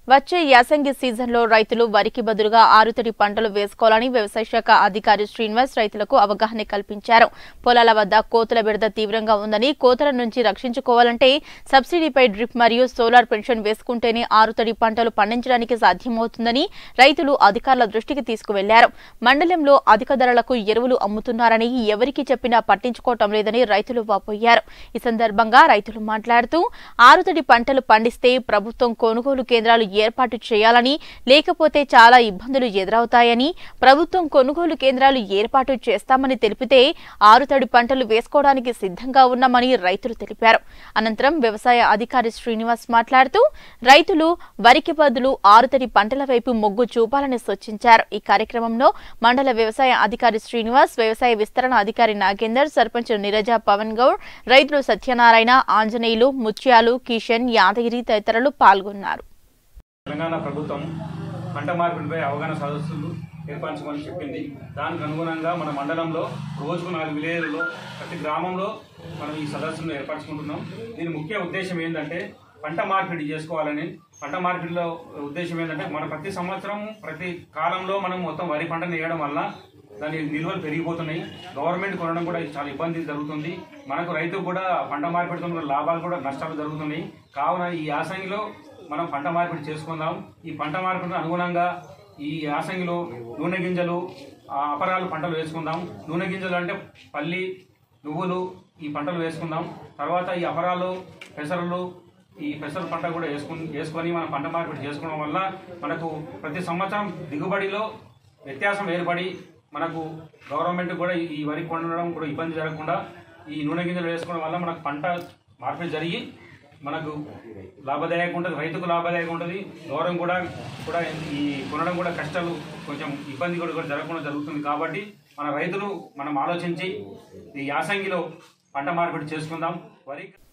వచ్చే యాసంగి సీజన్లో రైతులు వరికి బదులుగా ఆరుతడి పంటలు వేసుకోవాలని వ్యవసాయ శాఖ అధికారి శ్రీనివాస్ రైతులకు అవగాహన కల్పించారు పొలాల వద్ద కోతుల బిడద తీవ్రంగా ఉందని కోతల నుంచి రక్షించుకోవాలంటే సబ్సిడీపై డ్రిప్ మరియు సోలార్ పెన్షన్ వేసుకుంటేనే ఆరుతడి పంటలు పండించడానికి సాధ్యమవుతుందని రైతులు అధికారుల దృష్టికి తీసుకువెళ్లారు మండలంలో అధిక ధరలకు ఎరువులు అమ్ముతున్నారని ఎవరికి చెప్పినా పట్టించుకోవటం లేదని రైతులు వాపోయారు ఈ సందర్భంగా రైతులు మాట్లాడుతూ ఆరుతడి పంటలు పండిస్తే ప్రభుత్వం కొనుగోలు కేంద్రాలు ఏర్పాటు చేయాలని లేకపోతే చాలా ఇబ్బందులు ఎదురవుతాయని ప్రభుత్వం కొనుగోలు కేంద్రాలు ఏర్పాటు చేస్తామని తెలిపితే ఆరుతడి పంటలు వేసుకోవడానికి సిద్ధంగా ఉన్నామని రైతులు తెలిపారు అనంతరం వ్యవసాయ అధికారి శ్రీనివాస్ మాట్లాడుతూ రైతులు వరికి బదులు ఆరుతడి పంటల వైపు మొగ్గు చూపాలని సూచించారు ఈ కార్యక్రమంలో మండల వ్యవసాయ అధికారి శ్రీనివాస్ వ్యవసాయ విస్తరణ అధికారి నాగేందర్ సర్పంచ్ నీరజ పవన్ గౌడ్ రైతులు సత్యనారాయణ ఆంజనేయులు ముత్యాలు కిషన్ యాదగిరి తదితరులు పాల్గొన్నారు తెలంగాణ ప్రభుత్వం పంట మార్పిడిపై అవగాహన సదస్సులు ఏర్పరచమని చెప్పింది దానికి అనుగుణంగా మన మండలంలో రోజుకు నాలుగు విలేజ్లలో ప్రతి గ్రామంలో మనం ఈ సదస్సును ఏర్పరచుకుంటున్నాం దీని ముఖ్య ఉద్దేశం ఏంటంటే పంట మార్పిడి చేసుకోవాలని పంట మార్పిడిలో ఉద్దేశం ఏంటంటే మన ప్రతి సంవత్సరం ప్రతి కాలంలో మనం మొత్తం వరి పంటను వేయడం వల్ల దాని నిల్వలు పెరిగిపోతున్నాయి గవర్నమెంట్ కొనడం కూడా చాలా ఇబ్బంది జరుగుతుంది మనకు రైతుకు కూడా పంట మార్పిడితో కూడా లాభాలు కూడా నష్టాలు జరుగుతున్నాయి కావున ఈ యాసంగిలో మనం పంట మార్పిడి చేసుకుందాం ఈ పంట మార్పిడికి అనుగుణంగా ఈ యాసంగిలో నూనె గింజలు ఆ, అపరాలు పంటలు వేసుకుందాం నూనె గింజలు అంటే పల్లి నువ్వులు ఈ పంటలు వేసుకుందాం తర్వాత ఈ అపరాలు పెసరలు ఈ పెసర పంట కూడా వేసుకుని వేసుకొని మనం పంట మార్పిడి చేసుకోవడం వల్ల మనకు ప్రతి సంవత్సరం దిగుబడిలో వ్యత్యాసం ఏర్పడి మనకు గవర్నమెంట్ కూడా ఈ- ఈ వరి కొనడం కూడా ఇబ్బంది జరగకుండా ఈ నూనె గింజలు వేసుకోవడం వల్ల మనకు పంట మార్పిడి జరిగి మనకు లాభదాయకం ఉంటుంది రైతుకు లాభదాయకం ఉంటుంది గౌరవం కూడా కూడా ఈ కొనడం కూడా కష్టాలు కొంచెం ఇబ్బంది కూడా కూడా జరగకుండా జరుగుతుంది కాబట్టి మన రైతులు మనం ఆలోచించి ఈ యాసంగిలో పంట మార్పిడి చేసుకుందాం వరి